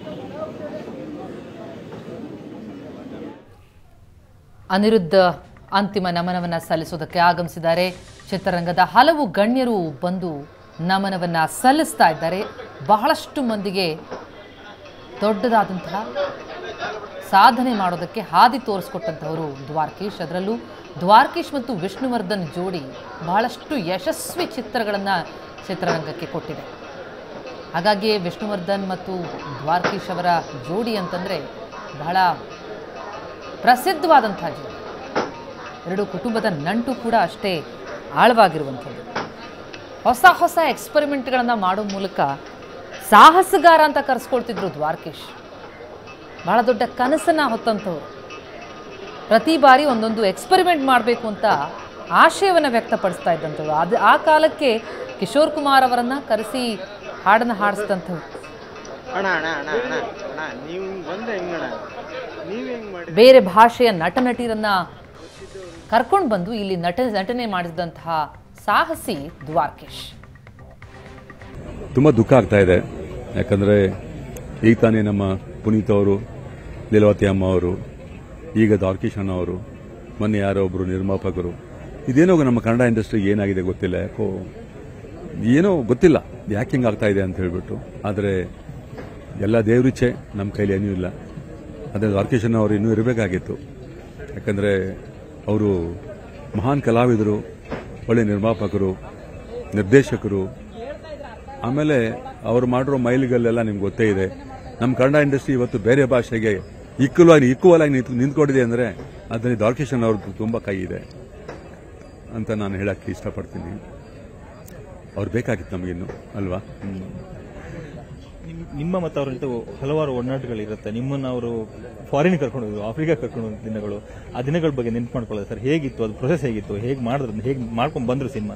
ಅನಿರುದ್ಧ ಅಂತಿಮ ನಮನವನ್ನು ಸಲ್ಲಿಸೋದಕ್ಕೆ ಆಗಮಿಸಿದ್ದಾರೆ ಚಿತ್ರರಂಗದ ಹಲವು ಗಣ್ಯರು ಬಂದು ನಮನವನ್ನು ಸಲ್ಲಿಸ್ತಾ ಇದ್ದಾರೆ ಬಹಳಷ್ಟು ಮಂದಿಗೆ ದೊಡ್ಡದಾದಂತಹ ಸಾಧನೆ ಮಾಡೋದಕ್ಕೆ ಹಾದಿ ತೋರಿಸ್ಕೊಟ್ಟಂಥವರು ದ್ವಾರಕೀಶ್ ಅದರಲ್ಲೂ ದ್ವಾರಕೀಶ್ ಮತ್ತು ವಿಷ್ಣುವರ್ಧನ್ ಜೋಡಿ ಬಹಳಷ್ಟು ಯಶಸ್ವಿ ಚಿತ್ರಗಳನ್ನು ಚಿತ್ರರಂಗಕ್ಕೆ ಕೊಟ್ಟಿದೆ ಹಾಗಾಗಿ ವಿಷ್ಣುವರ್ಧನ್ ಮತ್ತು ದ್ವಾರಕೀಶ್ ಅವರ ಜೋಡಿ ಅಂತಂದರೆ ಬಹಳ ಪ್ರಸಿದ್ಧವಾದಂಥ ಜೋಡಿ ಎರಡು ಕುಟುಂಬದ ನಂಟು ಕೂಡ ಅಷ್ಟೇ ಆಳವಾಗಿರುವಂಥದ್ದು ಹೊಸ ಹೊಸ ಎಕ್ಸ್ಪರಿಮೆಂಟ್ಗಳನ್ನು ಮಾಡೋ ಮೂಲಕ ಸಾಹಸಗಾರ ಅಂತ ಕರೆಸ್ಕೊಳ್ತಿದ್ರು ದ್ವಾರಕೀಶ್ ಬಹಳ ದೊಡ್ಡ ಕನಸನ್ನು ಹೊತ್ತಂಥವ್ರು ಪ್ರತಿ ಬಾರಿ ಒಂದೊಂದು ಎಕ್ಸ್ಪರಿಮೆಂಟ್ ಮಾಡಬೇಕು ಅಂತ ಆಶಯವನ್ನು ವ್ಯಕ್ತಪಡಿಸ್ತಾ ಇದ್ದಂಥವ್ರು ಅದು ಆ ಕಾಲಕ್ಕೆ ಕಿಶೋರ್ ಕುಮಾರ್ ಅವರನ್ನು ಕರೆಸಿ ಹಾಡನ್ನು ಹಾಡಿಸಿದಂಥವ್ರು ಅಣ್ಣ ಅಣ್ಣ ಅಣ್ಣ ಅಣ್ಣ ಅಣ್ಣ ನೀವು ಹಿಂಗೆ ಬಂದ್ರೆ ಹೆಂಗಣ್ಣ ನೀವು ಹೆಂಗೆ ಮಾಡಿ ಬೇರೆ ಭಾಷೆಯ ನಟ ನಟಿಯರನ್ನ ಕರ್ಕೊಂಡು ಬಂದು ಇಲ್ಲಿ ನಟ ನಟನೆ ಮಾಡಿಸಿದಂತಹ ಸಾಹಸಿ ದ್ವಾರಕೀಶ್ ತುಂಬ ದುಃಖ ಆಗ್ತಾ ಇದೆ ಯಾಕಂದರೆ ಈಗ ತಾನೇ ನಮ್ಮ ಪುನೀತ್ ಅವರು ಲೀಲಾವತಿ ಅಮ್ಮ ಅವರು ಈಗ ದ್ವಾರಕೀಶ್ ಅಣ್ಣ ಅವರು ಮೊನ್ನೆ ಯಾರೋ ಒಬ್ಬರು ನಿರ್ಮಾಪಕರು ಇದೇನೋ ನಮ್ಮ ಕನ್ನಡ ಇಂಡಸ್ಟ್ರಿಗೆ ಏನಾಗಿದೆ ಗೊತ್ತಿಲ್ಲ ಯಾಕೋ ಏನೋ ಗೊತ್ತಿಲ್ಲ ಯಾಕೆ ಹಿಂಗೆ ಆಗ್ತಾ ಇದೆ ಅಂತ ಹೇಳ್ಬಿಟ್ಟು ಆದರೆ ಎಲ್ಲ ದೇವರಿಚ್ಛೆ ನಮ್ಮ ಕೈಲಿ ಏನೂ ಇಲ್ಲ ಅದೇ ದ್ವಾರಕೀಶ್ ಅಣ್ಣ ಅವರು ಇನ್ನೂ ಇರಬೇಕಾಗಿತ್ತು ಯಾಕಂದರೆ ಅವರು ಮಹಾನ್ ಕಲಾವಿದರು ಒಳ್ಳೆ ನಿರ್ಮಾಪಕರು ನಿರ್ದೇಶಕರು ಆಮೇಲೆ ಅವರು ಮಾಡಿರೋ ಮೈಲಿಗಲ್ಲೆಲ್ಲ ನಿಮ್ಗೆ ಗೊತ್ತೇ ಇದೆ ನಮ್ಮ ಕನ್ನಡ ಇಂಡಸ್ಟ್ರಿ ಇವತ್ತು ಬೇರೆ ಭಾಷೆಗೆ ಈಕ್ವಲ್ ಆಗಿ ಈಕ್ವಲ್ ಆಗಿ ನಿಂತು ನಿಂತ್ಕೊಂಡಿದೆ ಅಂದರೆ ಅದರಲ್ಲಿ ದ್ವಾರಕೀಶನ್ ಅವ್ರದ್ದು ತುಂಬ ಕೈ ಇದೆ ಅಂತ ನಾನು ಹೇಳಕ್ಕೆ ಇಷ್ಟಪಡ್ತೀನಿ ಅವ್ರು ಬೇಕಾಗಿತ್ತು ನಮಗಿನ್ನು ಅಲ್ವಾ ಹ್ಮ್. ನಿಮ್- ನಿಮ್ಮ ಮತ್ತು ಅವರ ಜೊತೆ ಹಲವಾರು ಒಡನಾಟಗಳಿರುತ್ತೆ ನಿಮ್ಮನ್ನ ಅವರು ಫಾರಿನ್ ಕರ್ಕೊಂಡು ಹೋದ್ರು ಆಫ್ರಿಕಾ ಕರ್ಕೊಂಡು ಹೋದ ದಿನಗಳು ಆ ದಿನಗಳ ಬಗ್ಗೆ ನೆನ್ಪು ಮಾಡ್ಕೊಳ್ಳೋದು ಸರ್ ಹೇಗಿತ್ತು ಅದು ಪ್ರೊಸೆಸ್ ಹೇಗಿತ್ತು ಹೇಗೆ ಮಾಡಿದ್ರು ಹೇಗೆ ಮಾಡ್ಕೊಂಡು ಬಂದ್ರು ಸಿನಿಮಾ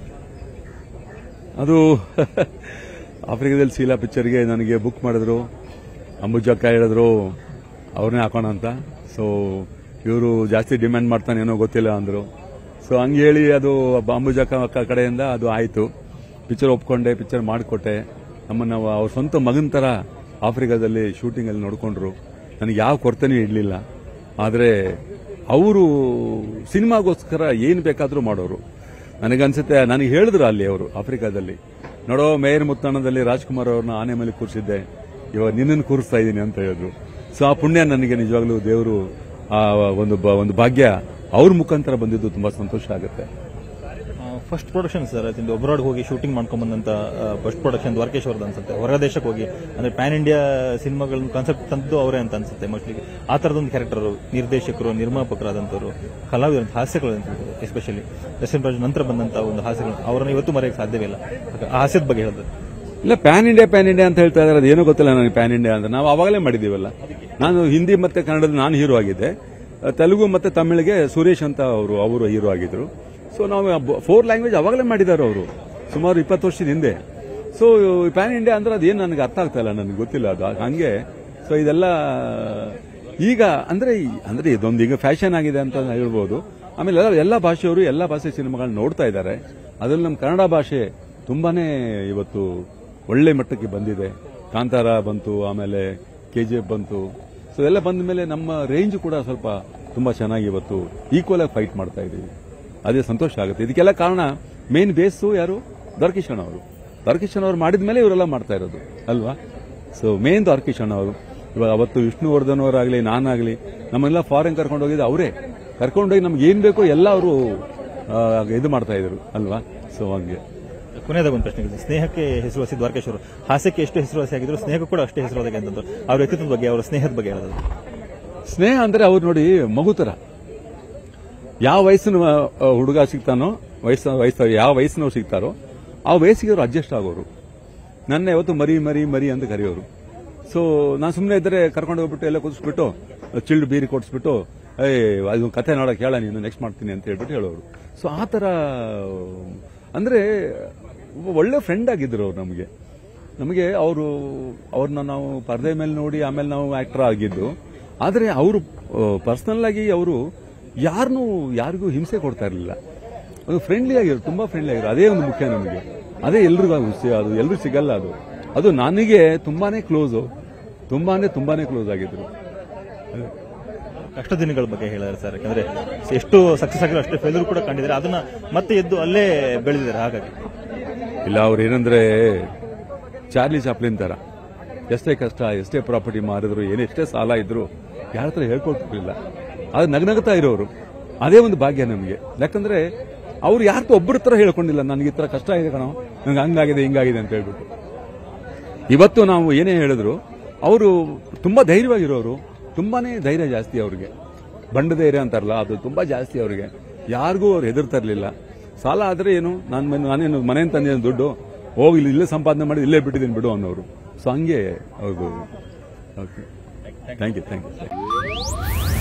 ಅದು ಆಫ್ರಿಕಾದಲ್ಲಿ ಶೀಲಾ ಪಿಕ್ಚರ್ಗೆ ನನಗೆ ಬುಕ್ ಮಾಡಿದ್ರು ಅಂಬುಜಕ್ಕ ಹೇಳಿದ್ರು ಅವ್ರನ್ನೇ ಹಾಕೋಣ ಅಂತ ಸೊ ಇವರು ಜಾಸ್ತಿ ಡಿಮ್ಯಾಂಡ್ ಮಾಡ್ತಾನೇನೋ ಗೊತ್ತಿಲ್ಲ ಅಂದರು ಸೊ ಹಂಗೆ ಹೇಳಿ ಅದು ಅಂಬುಜಕ್ಕ ಅಕ್ಕ ಕಡೆಯಿಂದ ಅದು ಆಯಿತು ಪಿಕ್ಚರ್ ಒಪ್ಕೊಂಡೆ ಪಿಕ್ಚರ್ ಮಾಡಿಕೊಟ್ಟೆ ನಮ್ಮನ್ನು ಅವ್ರ ಸ್ವಂತ ಮಗನ ಥರ ಆಫ್ರಿಕಾದಲ್ಲಿ ಶೂಟಿಂಗಲ್ಲಿ ನೋಡಿಕೊಂಡ್ರು ನನಗೆ ಯಾವ ಕೊರತೆನೂ ಇರಲಿಲ್ಲ ಆದರೆ ಅವರು ಸಿನಿಮಾಗೋಸ್ಕರ ಏನು ಬೇಕಾದರೂ ಮಾಡೋರು ನನಗನ್ಸುತ್ತೆ ನನಗೆ ಹೇಳಿದ್ರು ಅಲ್ಲಿ ಅವರು ಆಫ್ರಿಕಾದಲ್ಲಿ ನೋಡೋ ಮೇಯರ್ ಮುತ್ತಣ್ಣದಲ್ಲಿ ರಾಜ್ಕುಮಾರ್ ಅವ್ರನ್ನ ಆನೆ ಮೇಲೆ ಕೂರಿಸಿದ್ದೆ ಇವಾಗ ನಿನ್ನನ್ನು ಕೂರಿಸ್ತಾ ಇದ್ದೀನಿ ಅಂತ ಹೇಳಿದ್ರು ಸೊ ಆ ಪುಣ್ಯ ನನಗೆ ನಿಜವಾಗ್ಲೂ ದೇವರು ಆ ಒಂದು ಬ- ಒಂದು ಭಾಗ್ಯ ಅವ್ರ ಮುಖಾಂತರ ಬಂದಿದ್ದು ತುಂಬಾ ಸಂತೋಷ ಆಗುತ್ತೆ ಫಸ್ಟ್ ಪ್ರೊಡಕ್ಷನ್ ಸರ್ ಅದಿಂದ ಒಬ್ರಾಡ್ ಹೋಗಿ ಶೂಟಿಂಗ್ ಮಾಡ್ಕೊಂಡ್ ಬಂದಂತ ಫಸ್ಟ್ ಪ್ರೊಡಕ್ಷನ್ ದ್ವಾರಕೇಶ್ ಅವ್ರದ್ದು ಅನ್ಸುತ್ತೆ ಹೊರ ದೇಶಕ್ಕೆ ಹೋಗಿ ಅಂದ್ರೆ ಪ್ಯಾನ್ ಇಂಡಿಯಾ ಸಿನಿಮಾಗಳನ್ನ ಕಾನ್ಸೆಪ್ಟ್ ತಂದು ಅವರೇ ಅಂತ ಅನ್ಸುತ್ತೆ ಮೋಸ್ಟ್ಲಿ ಆ ತರದೊಂದು ಕ್ಯಾರೆಕ್ಟರ್ ನಿರ್ದೇಶಕರು ನಿರ್ಮಾಪಕರಾದಂತವರು ಕಲಾವಿದರು ಹಾಸ್ಯಗಳು ಎಸ್ಪೆಷಲಿ ನರಸಿಂಹ ರಾಜ್ ನಂತರ ಬಂದಂತ ಒಂದು ಹಾಸ್ಯಗಳು ಅವರನ್ನು ಇವತ್ತು ಮರೆಯಕ್ಕೆ ಸಾಧ್ಯವೇ ಇಲ್ಲ ಆ ಹಾಸ್ಯದ ಬಗ್ಗೆ ಹೇಳಿದ್ರು ಇಲ್ಲ ಪ್ಯಾನ್ ಇಂಡಿಯಾ ಪ್ಯಾನ್ ಇಂಡಿಯಾ ಅಂತ ಹೇಳ್ತಾ ಇದ್ದಾರೆ ಅದೇನೋ ಗೊತ್ತಿಲ್ಲ ನನಗೆ ಪ್ಯಾನ್ ಇಂಡಿಯಾ ಅಂತ ನಾವು ಅವಾಗಲೇ ಮಾಡಿದೀವಲ್ಲ ನಾನು ಹಿಂದಿ ಮತ್ತೆ ಕನ್ನಡದ ನಾನು ಹೀರೋ ಆಗಿದ್ದೆ ಅಹ್, ತೆಲುಗು ಮತ್ತೆ ತಮಿಳಿಗೆ ಸುರೇಶ್ ಅಂತ ಅವರು ಅವರು ಹೀರೋ ಆಗಿದ್ರು ಸೊ ನಾವು ಫೋರ್ ಲ್ಯಾಂಗ್ವೇಜ್ ಅವಾಗಲೇ ಮಾಡಿದ್ದಾರೆ ಅವರು ಸುಮಾರು ಇಪ್ಪತ್ತು ವರ್ಷದ ಹಿಂದೆ ಸೊ ಪ್ಯಾನ್ ಇಂಡಿಯಾ ಅಂದ್ರೆ ಅದೇನು ನನಗೆ ಅರ್ಥ ಆಗ್ತಾ ಇಲ್ಲ ನನಗೆ ಗೊತ್ತಿಲ್ಲ ಅದು ಹಂಗೆ ಸೊ ಇದೆಲ್ಲ ಈಗ ಅಂದ್ರೆ ಈ- ಅಂದ್ರೆ ಇದೊಂದು ಈಗ ಫ್ಯಾಷನ್ ಆಗಿದೆ ಅಂತ ಹೇಳ್ಬೋದು ಆಮೇಲೆ ಎಲ್ಲ ಎಲ್ಲ ಭಾಷೆಯವರು ಎಲ್ಲ ಭಾಷೆ ಸಿನಿಮಾಗಳನ್ನ ನೋಡ್ತಾ ಇದ್ದಾರೆ ಅದರಲ್ಲಿ ನಮ್ಮ ಕನ್ನಡ ಭಾಷೆ ತುಂಬಾನೇ ಇವತ್ತು ಒಳ್ಳೆ ಮಟ್ಟಕ್ಕೆ ಬಂದಿದೆ ಕಾಂತಾರ ಬಂತು ಆಮೇಲೆ ಕೆ ಜಿ ಎಫ್ ಬಂತು ಸೊ ಎಲ್ಲ ಬಂದ ಮೇಲೆ ನಮ್ಮ ರೇಂಜ್ ಕೂಡ ಸ್ವಲ್ಪ ತುಂಬಾ ಚೆನ್ನಾಗಿ ಇವತ್ತು ಈಕ್ವಲ್ ಆಗಿ ಫೈಟ್ ಮಾಡ್ತಾ ಇದೀವಿ ಅದೇ ಸಂತೋಷ ಆಗುತ್ತೆ ಇದಕ್ಕೆಲ್ಲ ಕಾರಣ ಮೇನ್ ಬೇಸು ಯಾರು ದ್ವಾರಕಿಶನ್ ಅವರು ದ್ವಾರಕಿಶನ್ ಅವರು ಮಾಡಿದ ಮೇಲೆ ಇವರೆಲ್ಲ ಮಾಡ್ತಾ ಇರೋದು ಅಲ್ವಾ ಸೊ ಮೇನ್ ದ್ವಾರಕಿಶನ್ ಅವರು ಇವಾಗ ಅವತ್ತು ವಿಷ್ಣುವರ್ಧನ್ ಅವರಾಗಲಿ ನಾನಾಗಲಿ ನಮ್ಮೆಲ್ಲ ಫಾರಿನ್ ಕರ್ಕೊಂಡು ಹೋಗಿದ್ದು ಅವರೇ ಕರ್ಕೊಂಡೋಗಿ ನಮ್ಗೆ ಏನ್ ಬೇಕೋ ಎಲ್ಲ ಅವರು ಇದು ಮಾಡ್ತಾ ಇದ್ರು ಅಲ್ವಾ ಸೊ ಹಂಗೆ ಕೊನೆಯದಾಗ ಒಂದು ಪ್ರಶ್ನೆ ಇದೆ ಸ್ನೇಹಕ್ಕೆ ಹೆಸರುವಾಸಿ ದ್ವಾರಕೇಶ್ ಅವರು ಹಾಸ್ಯಕ್ಕೆ ಎಷ್ಟು ಹೆಸರುವಾಸಿ ಆಗಿದ್ರು ಸ್ನೇಹಕ್ಕೂ ಕೂಡ ಅಷ್ಟೇ ಹೆಸರುವಾಸಿ ಅಂತಂದ್ರು ಅವ್ರ ವ್ಯಕ್ತಿತ್ವದ ಬಗ್ಗೆ ಅವರ ಸ್ನೇಹದ ಬಗ್ಗೆ ಹೇಳೋದು ಸ್ನೇಹ ಅಂದ್ರೆ ಅವ್ರು ನೋಡಿ ಮಗು ತರ ಯಾವ ವಯಸ್ಸಿನ ಆ, ಹುಡುಗ ಸಿಗ್ತಾನೋ ವಯಸ್ಸ ವಯಸ್ಸ ಯಾವ ವಯಸ್ಸಿನವ್ರು ಸಿಗ್ತಾರೋ ಆ ವಯಸ್ಸಿಗೆ ಅವರು ಅಡ್ಜಸ್ಟ್ ಆಗೋರು ನನ್ನ ಯಾವತ್ತು ಮರಿ ಮರಿ ಮರಿ ಅಂತ ಕರೆಯೋರು ಸೊ ನಾನು ಸುಮ್ಮನೆ ಇದ್ದರೆ ಕರ್ಕೊಂಡು ಹೋಗ್ಬಿಟ್ಟು ಎಲ್ಲ ಕುದಿಸ್ಬಿಟ್ಟು ಚಿಲ್ಡ್ ಬೀರಿ ಕೊಡಿಸ್ಬಿಟ್ಟು ಏ ಅದು ಕತೆ ನೋಡಕ್ಕೆ ಹೇಳ ನೀನು ನೆಕ್ಸ್ಟ್ ಮಾಡ್ತೀನಿ ಅಂತ ಹೇಳ್ಬಿಟ್ಟು ಹೇಳೋರು ಸೊ ಆ ಥರ ಅಂದ್ರೆ ಒಬ್ಬ ಒಳ್ಳೆ ಫ್ರೆಂಡ್ ಆಗಿದ್ರು ಅವ್ರು ನಮಗೆ ನಮಗೆ ಅವರು ಅವ್ರನ್ನ ನಾವು ಪರದೆ ಮೇಲೆ ನೋಡಿ ಆಮೇಲೆ ನಾವು ಆಕ್ಟರ್ ಆಗಿದ್ದು ಆದರೆ ಅವರು ಪರ್ಸನಲ್ ಆಗಿ ಅವರು ಯಾರನ್ನೂ ಯಾರಿಗೂ ಹಿಂಸೆ ಕೊಡ್ತಾ ಇರಲಿಲ್ಲ ಅದು ಫ್ರೆಂಡ್ಲಿ ಆಗಿರೋ ತುಂಬಾ ಫ್ರೆಂಡ್ಲಿ ಆಗಿರೋ ಅದೇ ಒಂದು ಮುಖ್ಯ ನಮಗೆ ಅದೇ ಎಲ್ರಿಗೂ ಅದು ಸಿ- ಅದು ಎಲ್ರಿಗೂ ಸಿಗಲ್ಲ ಅದು ಅದು ನನಗೆ ತುಂಬಾನೇ ಕ್ಲೋಸು ತುಂಬಾ ಅಂದರೆ ತುಂಬಾ ಕ್ಲೋಸ್ ಆಗಿದ್ರು ಕಷ್ಟ ದಿನಗಳ ಬಗ್ಗೆ ಹೇಳಿದ್ದಾರೆ ಸರ್ ಯಾಕಂದ್ರೆ ಎಷ್ಟು ಸಕ್ಸಸ್ ಆಗಿರೋ ಅಷ್ಟೇ ಫೇಲ್ಯೂರ್ ಕೂಡ ಕಂಡಿದ್ದಾರೆ ಅದನ್ನ ಮತ್ತೆ ಎದ್ದು ಅಲ್ಲೇ ಬೆಳೆದಿದ್ದಾರೆ ಹಾಗಾಗಿ ಇಲ್ಲ ಅವ್ರು ಏನಂದ್ರೆ ಚಾರ್ಲಿ ಚಾಪ್ಲಿನ್ ತರ ಎಷ್ಟೇ ಕಷ್ಟ ಎಷ್ಟೇ ಪ್ರಾಪರ್ಟಿ ಮಾರಿದ್ರು ಏನೆಷ್ಟೇ ಸಾಲ ಇದ್ರು ಯಾರ ಹತ್ರ ಹೇಳ್ಕೊಟ್ಟಿರ್ಲಿಲ್ಲ ಅದು ನಗನಗ್ತಾ ಇರೋರು ಅದೇ ಒಂದು ಭಾಗ್ಯ ನಮಗೆ ಯಾಕಂದ್ರೆ ಅವ್ರು ಯಾರ್ದು ಒಬ್ಬರ ಹತ್ರ ಹೇಳ್ಕೊಂಡಿಲ್ಲ ನನಗೆ ಈ ತರ ಕಷ್ಟ ಇದೆ ಕಣೋ ನಂಗೆ ಹಂಗಾಗಿದೆ ಹಿಂಗಾಗಿದೆ ಅಂತ ಹೇಳ್ಬಿಟ್ಟು ಇವತ್ತು ನಾವು ಏನೇ ಹೇಳಿದ್ರು ಅವರು ತುಂಬಾ ಧೈರ್ಯವಾಗಿರೋರು ತುಂಬಾನೇ ಧೈರ್ಯ ಜಾಸ್ತಿ ಅವ್ರಿಗೆ ಬಂಡ ಧೈರ್ಯ ಅಂತಾರಲ್ಲ ಅದು ತುಂಬಾ ಜಾಸ್ತಿ ಅವ್ರಿಗೆ ಯಾರಿಗೂ ಅವ್ರು ಹೆದರ್ತಾ ಇರ್ಲಿಲ್ಲ ಸಾಲ ಆದ್ರೆ ಏನು ನಾನು ನಾನೇನು ಮನೆಯಿಂದ ತಂದೆ ದುಡ್ಡು ಹೋಗಿ ಇಲ್ಲಿ ಇಲ್ಲೇ ಸಂಪಾದನೆ ಮಾಡಿ ಇಲ್ಲೇ ಬಿಟ್ಟಿದ್ದೀನಿ ಬಿಡು ಅನ್ನೋರು ಸೊ ಹಂಗೆ ಅವ್ರದ್ದು okay thank you thank you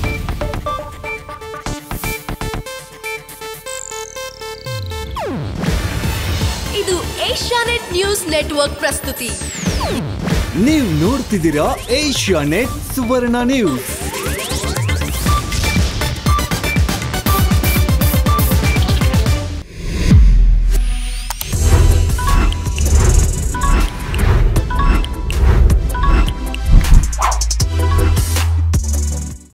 ಇದು ಏಷ್ಯಾನೆಟ್ ನ್ಯೂಸ್ ನೆಟ್ವರ್ಕ್ ಪ್ರಸ್ತುತಿ ನೀವು ನೋಡ್ತಿದ್ದೀರಾ ಏಷ್ಯಾ ನೆಟ್ ಸುವರ್ಣ ನ್ಯೂಸ್